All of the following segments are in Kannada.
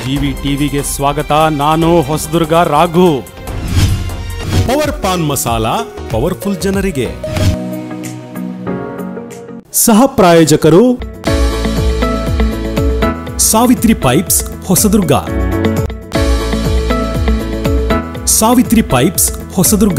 ಜಿವಿ ಟಿವಿಗೆ ಸ್ವಾಗತ ನಾನು ಹೊಸದುರ್ಗ ರಾಘು ಪವರ್ ಪಾನ್ ಮಸಾಲ ಪವರ್ಫುಲ್ ಜನರಿಗೆ ಸಹ ಪ್ರಾಯೋಜಕರು ಸಾವಿತ್ರಿ ಪೈಪ್ಸ್ ಹೊಸದುರ್ಗ ಸಾವಿತ್ರಿ ಪೈಪ್ಸ್ ಹೊಸದುರ್ಗ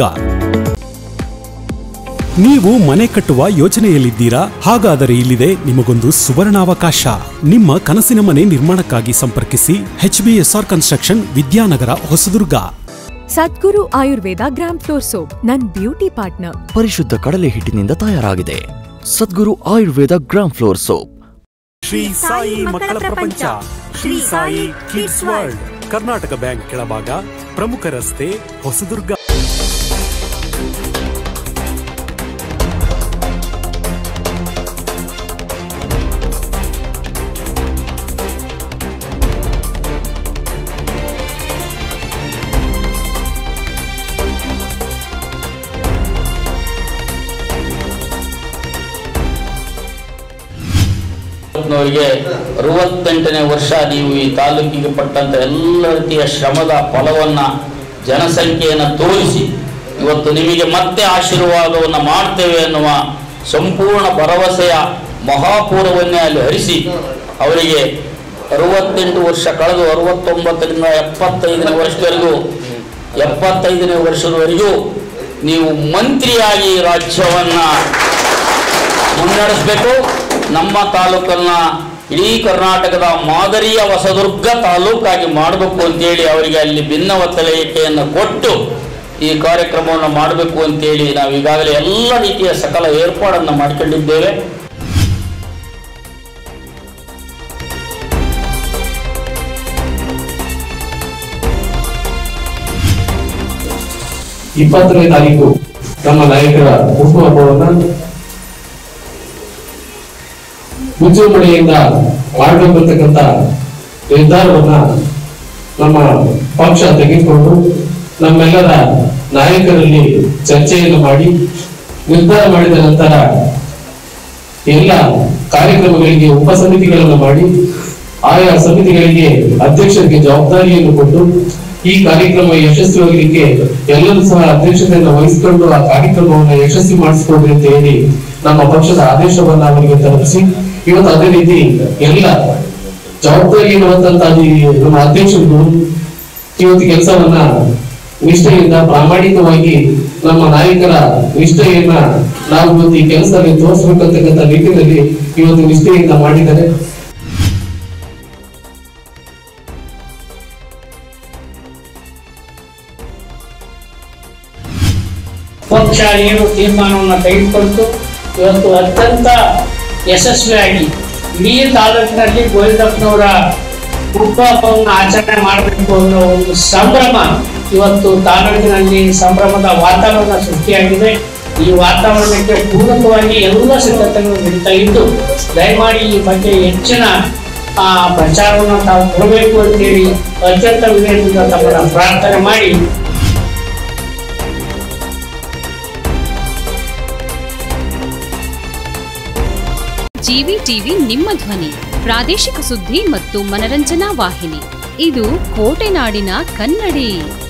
ನೀವು ಮನೆ ಕಟ್ಟುವ ಯೋಚನೆಯಲ್ಲಿದ್ದೀರಾ ಹಾಗಾದರೆ ಇಲ್ಲಿದೆ ನಿಮಗೊಂದು ಸುವರ್ಣಾವಕಾಶ ನಿಮ್ಮ ಕನಸಿನ ಮನೆ ನಿರ್ಮಾಣಕ್ಕಾಗಿ ಸಂಪರ್ಕಿಸಿ HBSR construction Vidyanagar Hosadurga Sadguru Ayurveda gram flour soap ನನ್ ಬ್ಯೂಟಿ ಪಾರ್ಟ್ನರ್ ಪರಿಶುದ್ಧ ಕಡಲೆ ಹಿಟ್ಟಿನಿಂದ ತಯಾರಾಗಿದೆ Sadguru Ayurveda gram flour soap Shri Sai ಮಕ್ಕಳ ಪ್ರಪಂಚ Shri Sai kids world Karnataka bank ಕೆಳಭಾಗ ಪ್ರಮುಖ ರಸ್ತೆ ಹೊಸದುರ್ಗ ಅವರಿಗೆ ಅರವತ್ತೆಂಟನೇ ವರ್ಷ ನೀವು ಈ ತಾಲೂಕಿಗೆ ಪಟ್ಟಂತ ಎಲ್ಲ ರೀತಿಯ ಶ್ರಮದ ಫಲವನ್ನ ಜನಸಂಖ್ಯೆಯನ್ನು ತೋರಿಸಿ ಇವತ್ತು ನಿಮಗೆ ಮತ್ತೆ ಆಶೀರ್ವಾದವನ್ನು ಮಾಡ್ತೇವೆ ಎನ್ನುವ ಸಂಪೂರ್ಣ ಭರವಸೆಯ ಮಹಾಪೂರವನ್ನೇ ಅಲ್ಲಿ ಹರಿಸಿ ಅವರಿಗೆ ಅರವತ್ತೆಂಟು ವರ್ಷ ಕಳೆದು ಅರವತ್ತೊಂಬತ್ತರಿಂದ ಎಪ್ಪತ್ತೈದನೇ ವರ್ಷದವರೆಗೂ ಎಪ್ಪತ್ತೈದನೇ ವರ್ಷದವರೆಗೂ ನೀವು ಮಂತ್ರಿಯಾಗಿ ರಾಜ್ಯವನ್ನ ಮುನ್ನಡೆಸಬೇಕು ನಮ್ಮ ತಾಲೂಕನ್ನ ಇಡೀ ಕರ್ನಾಟಕದ ಮಾದರಿಯ ಹೊಸದುರ್ಗ ತಾಲೂಕಾಗಿ ಮಾಡಬೇಕು ಅಂತೇಳಿ ಅವರಿಗೆ ಅಲ್ಲಿ ಭಿನ್ನವತ್ತಲೆಯನ್ನು ಕೊಟ್ಟು ಈ ಕಾರ್ಯಕ್ರಮವನ್ನು ಮಾಡಬೇಕು ಅಂತೇಳಿ ನಾವು ಈಗಾಗಲೇ ಎಲ್ಲ ರೀತಿಯ ಸಕಲ ಏರ್ಪಾಡನ್ನು ಮಾಡಿಕೊಂಡಿದ್ದೇವೆ ಇಪ್ಪತ್ತನೇ ತಾರೀಕು ನಮ್ಮ ನಾಯಕರ ಹುಟ್ಟುಹಬ್ಬವನ್ನ ವಿಜೃಂಭಣೆಯಿಂದ ಮಾಡಬೇಕಂತಕ್ಕಂಥ ನಿರ್ಧಾರವನ್ನ ನಮ್ಮ ಪಕ್ಷ ತೆಗೆದುಕೊಂಡು ನಮ್ಮೆಲ್ಲರ ನಾಯಕರಲ್ಲಿ ಚರ್ಚೆಯನ್ನು ಮಾಡಿ ನಿರ್ಧಾರ ಮಾಡಿದ ನಂತರ ಎಲ್ಲ ಕಾರ್ಯಕ್ರಮಗಳಿಗೆ ಉಪ ಸಮಿತಿಗಳನ್ನು ಮಾಡಿ ಆಯಾ ಸಮಿತಿಗಳಿಗೆ ಅಧ್ಯಕ್ಷರಿಗೆ ಜವಾಬ್ದಾರಿಯನ್ನು ಕೊಟ್ಟು ಈ ಕಾರ್ಯಕ್ರಮ ಯಶಸ್ವಿಯಾಗಲಿಕ್ಕೆ ಎಲ್ಲರೂ ಸಹ ಅಧ್ಯಕ್ಷತೆಯನ್ನು ವಹಿಸಿಕೊಂಡು ಆ ಕಾರ್ಯಕ್ರಮವನ್ನು ಯಶಸ್ವಿ ಮಾಡಿಸಿಕೊಡ್ರಿ ಅಂತ ಹೇಳಿ ನಮ್ಮ ಪಕ್ಷದ ಆದೇಶವನ್ನ ಅವರಿಗೆ ತಲುಪಿಸಿ ಇವತ್ತು ಅದೇ ರೀತಿ ಎಲ್ಲ ಜವಾಬ್ದಾರಿ ಇರುವಂತಹ ನಮ್ಮ ಅಧ್ಯಕ್ಷರು ಇವತ್ತು ಕೆಲಸವನ್ನ ನಿಷ್ಠೆಯಿಂದ ಪ್ರಾಮಾಣಿಕವಾಗಿ ನಮ್ಮ ನಾಯಕರ ನಿಷ್ಠೆಯನ್ನ ನಾವು ಇವತ್ತು ಈ ಕೆಲಸದಲ್ಲಿ ತೋರಿಸ್ಬೇಕಂತಕ್ಕಂಥ ನಿಟ್ಟಿನಲ್ಲಿ ಇವತ್ತು ನಿಷ್ಠೆಯಿಂದ ಮಾಡಿದ್ದಾರೆ ಪಕ್ಷ ಏನು ತೀರ್ಮಾನವನ್ನು ತೆಗೆದುಕೊಳ್ತು ಇವತ್ತು ಅತ್ಯಂತ ಯಶಸ್ವಿಯಾಗಿ ಇಡೀ ತಾಲೂಕಿನಲ್ಲಿ ಗೋವಿಂದಪ್ಪನವರ ಹುಟ್ಟುಹಬ್ಬವನ್ನು ಆಚರಣೆ ಮಾಡಬೇಕು ಅನ್ನೋ ಒಂದು ಸಂಭ್ರಮ ಇವತ್ತು ತಾಲೂಕಿನಲ್ಲಿ ಸಂಭ್ರಮದ ವಾತಾವರಣ ಸೃಷ್ಟಿಯಾಗಿದೆ ಈ ವಾತಾವರಣಕ್ಕೆ ಪೂರಕವಾಗಿ ಎಲ್ಲ ಸಿದ್ಧತೆಗಳು ನಡೀತಾ ಇದ್ದು ದಯಮಾಡಿ ಈ ಬಗ್ಗೆ ಹೆಚ್ಚಿನ ಆ, ಪ್ರಚಾರವನ್ನು ತಾವು ಕೊಡಬೇಕು ಅಂತೇಳಿ ಅತ್ಯಂತ ವಿನಯದಿಂದ ತಮ್ಮನ್ನ ಪ್ರಾರ್ಥನೆ ಮಾಡಿ ಜಿವಿ ಟಿವಿ ನಿಮ್ಮ ಧ್ವನಿ ಪ್ರಾದೇಶಿಕ ಸುದ್ದಿ ಮತ್ತು ಮನರಂಜನಾ ವಾಹಿನಿ ಇದು ಕೋಟೆನಾಡಿನ ಕನ್ನಡಿ